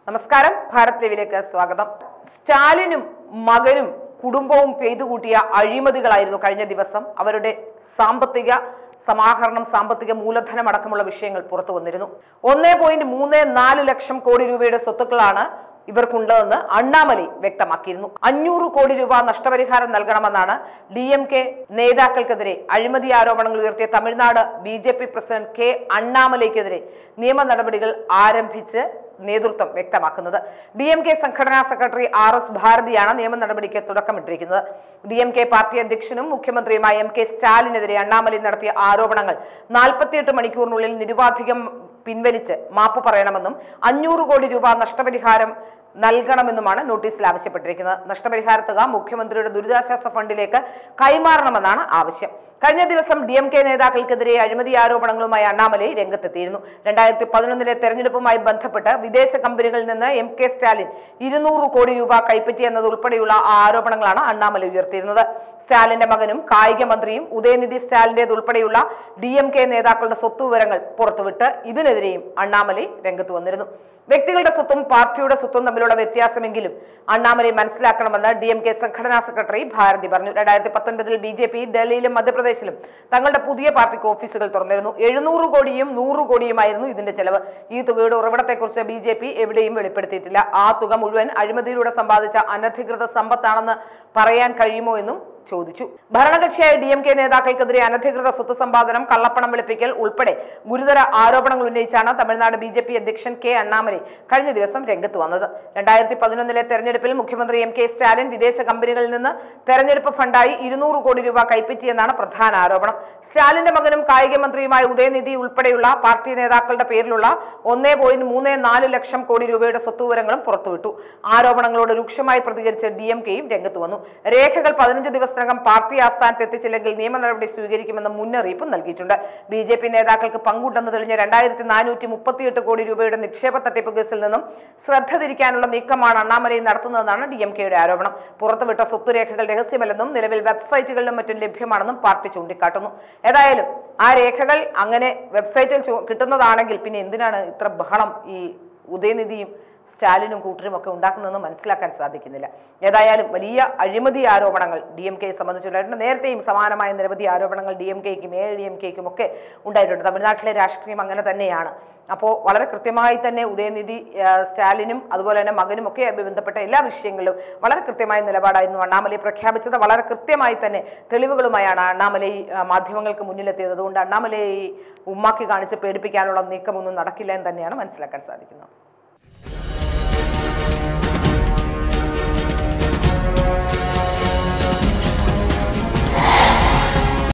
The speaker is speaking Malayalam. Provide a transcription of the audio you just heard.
നമസ്കാരം ഭാരത് ലീവിലേക്ക് സ്വാഗതം സ്റ്റാലിനും മകനും കുടുംബവും പെയ്തുകൂട്ടിയ അഴിമതികളായിരുന്നു കഴിഞ്ഞ ദിവസം അവരുടെ സാമ്പത്തിക സമാഹരണം സാമ്പത്തിക മൂലധനം അടക്കമുള്ള വിഷയങ്ങൾ പുറത്തു വന്നിരുന്നു ഒന്നേ പോയിന്റ് മൂന്ന് നാല് ലക്ഷം കോടി രൂപയുടെ സ്വത്തുക്കളാണ് ഇവർക്കുള്ളതെന്ന് അണ്ണാമലൈ വ്യക്തമാക്കിയിരുന്നു അഞ്ഞൂറ് കോടി രൂപ നഷ്ടപരിഹാരം നൽകണമെന്നാണ് ഡി എം കെ നേതാക്കൾക്കെതിരെ അഴിമതി ആരോപണങ്ങൾ ഉയർത്തിയ Tamil Nadu B J P president K അണ്ണാമലൈക്കെതിരെ നിയമ നടപടികൾ ആരംഭിച്ച് നേതൃത്വം വ്യക്തമാക്കുന്നത് ഡി എം കെ സംഘടനാ സെക്രട്ടറി ആർ എസ് ഭാരതിയാണ് നിയമ നടപടിക്ക് തുടക്കമിട്ടിരിക്കുന്നത് ഡി എം കെ പാർട്ടി അധ്യക്ഷനും മുഖ്യമന്ത്രിയുമായ എം കെ സ്റ്റാലിനെതിരെ അണ്ണാമലൈ നടത്തിയ ആരോപണങ്ങൾ നാൽപ്പത്തിയെട്ട് മണിക്കൂറിനുള്ളിൽ നിരുപാധികം പിൻവലിച്ച് മാപ്പ് പറയണമെന്നും അഞ്ഞൂറ് കോടി രൂപ നഷ്ടപരിഹാരം നൽകണമെന്നുമാണ് നോട്ടീസിൽ ആവശ്യപ്പെട്ടിരിക്കുന്നത് നഷ്ടപരിഹാര തുക മുഖ്യമന്ത്രിയുടെ ദുരിതാശ്വാസ ഫണ്ടിലേക്ക് കൈമാറണമെന്നാണ് ആവശ്യം കഴിഞ്ഞ ദിവസം ഡി എം കെ നേതാക്കൾക്കെതിരെ അഴിമതി ആരോപണങ്ങളുമായി അണ്ണാമലൈ രംഗത്തെത്തിയിരുന്നു രണ്ടായിരത്തി പതിനൊന്നിലെ തെരഞ്ഞെടുപ്പുമായി ബന്ധപ്പെട്ട് വിദേശ കമ്പനികളിൽ നിന്ന് എം കെ സ്റ്റാലിൻ ഇരുന്നൂറ് കോടി രൂപ കൈപ്പറ്റി എന്നതുൾപ്പെടെയുള്ള ആരോപണങ്ങളാണ് അണ്ണാമലൈ ഉയർത്തിയിരുന്നത് സ്റ്റാലിന്റെ മകനും കായിക മന്ത്രിയും ഉദയനിധി സ്റ്റാലിന്റേതുൾപ്പെടെയുള്ള ഡി എം കെ നേതാക്കളുടെ സ്വത്ത് വിവരങ്ങൾ പുറത്തുവിട്ട് ഇതിനെതിരെയും അണ്ണാമലൈ രംഗത്ത് വന്നിരുന്നു വ്യക്തികളുടെ സ്വത്തും പാർട്ടിയുടെ സ്വത്തും തമ്മിലുള്ള വ്യത്യാസമെങ്കിലും അണ്ണാമലൈ മനസ്സിലാക്കണമെന്ന് ഡി എം കെ സംഘടനാ സെക്രട്ടറി ഭാരതി പറഞ്ഞു രണ്ടായിരത്തി പത്തൊൻപതിൽ ബി ജെ പി ഡൽഹിയിലും മധ്യപ്രദേശിലും തങ്ങളുടെ പുതിയ പാർട്ടിക്ക് ഓഫീസുകൾ തുറന്നിരുന്നു എഴുന്നൂറ് കോടിയും നൂറ് കോടിയുമായിരുന്നു ഇതിന്റെ ചെലവ് ഈ തുകയുടെ ഉറവിടത്തെക്കുറിച്ച് ബി ജെ പി എവിടെയും വെളിപ്പെടുത്തിയിട്ടില്ല ആ തുക മുഴുവൻ അഴിമതിയിലൂടെ സമ്പാദിച്ച അനധികൃത സമ്പത്താണെന്ന് പറയാൻ കഴിയുമോ എന്നും ചോദിച്ചു ഭരണകക്ഷിയായ ഡി എം കെ നേതാക്കൾക്കെതിരെ അനധികൃത സ്വത്ത് സമ്പാദനം കള്ളപ്പണം വെളുപ്പിക്കൽ ഉൾപ്പെടെ ഗുരുതര ആരോപണങ്ങൾ ഉന്നയിച്ചാണ് തമിഴ്നാട് ബി ജെ പി അധ്യക്ഷൻ കെ അണ്ണാമലൈ കഴിഞ്ഞ ദിവസം രംഗത്ത് വന്നത് രണ്ടായിരത്തി പതിനൊന്നിലെ തെരഞ്ഞെടുപ്പിൽ മുഖ്യമന്ത്രി എം കെ സ്റ്റാലിൻ വിദേശ കമ്പനികളിൽ നിന്ന് തെരഞ്ഞെടുപ്പ് ഫണ്ടായി ഇരുന്നൂറ് കോടി രൂപ കൈപ്പറ്റിയെന്നാണ് പ്രധാന ആരോപണം സ്റ്റാലിന്റെ മകനും കായിക മന്ത്രിയുമായ ഉദയനിധി ഉൾപ്പെടെയുള്ള പാർട്ടി നേതാക്കളുടെ പേരിലുള്ള ഒന്നേ പോയിന്റ് മൂന്ന് നാല് ലക്ഷം കോടി രൂപയുടെ സ്വത്തുവിവരങ്ങളും പുറത്തുവിട്ടു ആരോപണങ്ങളോട് രൂക്ഷമായി പ്രതികരിച്ച ഡി എം കെയും രംഗത്ത് വന്നു രേഖകൾ പതിനഞ്ച് ദിവസത്തിനകം പാർട്ടി ആസ്ഥാനത്ത് എത്തിച്ചില്ലെങ്കിൽ നിയമ നടപടി സ്വീകരിക്കുമെന്ന് മുന്നറിയിപ്പ് നൽകിയിട്ടുണ്ട് ബി ജെ പി നേതാക്കൾക്ക് പങ്കുണ്ടെന്ന് തെളിഞ്ഞ രണ്ടായിരത്തി നാനൂറ്റി മുപ്പത്തിയെട്ട് കോടി രൂപയുടെ നിക്ഷേപ തട്ടിപ്പ് കേസിൽ നിന്നും ശ്രദ്ധ തിരിക്കാനുള്ള നീക്കമാണ് അണ്ണാമലൈ നടത്തുന്നതെന്നാണ് ഡി എം കെയുടെ ആരോപണം പുറത്തുവിട്ട സ്വത്തുരേഖകൾ രഹസ്യമല്ലെന്നും നിലവിൽ വെബ്സൈറ്റുകളിലും മറ്റും ലഭ്യമാണെന്നും പാർട്ടി ചൂണ്ടിക്കാട്ടുന്നു ഏതായാലും ആ രേഖകൾ അങ്ങനെ വെബ്സൈറ്റിൽ ചു- കിട്ടുന്നതാണെങ്കിൽ പിന്നെ എന്തിനാണ് ഇത്ര ബഹളം ഈ ഉദയനിധിയും സ്റ്റാലിനും കൂട്ടരും ഒക്കെ ഉണ്ടാക്കുന്നതെന്ന് മനസ്സിലാക്കാൻ സാധിക്കുന്നില്ല ഏതായാലും വലിയ അഴിമതി ആരോപണങ്ങൾ ഡി എം കെയെ സംബന്ധിച്ചുണ്ടായിട്ടുണ്ട് നേരത്തെയും സമാനമായ നിരവധി ആരോപണങ്ങൾ ഡി എം കെക്കും എ ഡി എം കെക്കും ഒക്കെ ഉണ്ടായിട്ടുണ്ട് തമിഴ്നാട്ടിലെ രാഷ്ട്രീയം അങ്ങനെ തന്നെയാണ് അപ്പോൾ വളരെ കൃത്യമായി തന്നെ ഉദയനിധി ആ, സ്റ്റാലിനും അതുപോലെ തന്നെ മകനും ഒക്കെ ബന്ധപ്പെട്ട എല്ലാ വിഷയങ്ങളിലും വളരെ കൃത്യമായ നിലപാടായിരുന്നു അണ്ണാമലൈ പ്രഖ്യാപിച്ചത് വളരെ കൃത്യമായി തന്നെ തെളിവുകളുമായാണ് അണ്ണാമലൈ ആ, മാധ്യമങ്ങൾക്ക് മുന്നിലെത്തിയത് അതുകൊണ്ട് അണ്ണാമലൈ ഉമ്മാക്കി കാണിച്ച് പേടിപ്പിക്കാനുള്ള നീക്കമൊന്നും നടക്കില്ല എന്ന് തന്നെയാണ് മനസ്സിലാക്കാൻ സാധിക്കുന്നത്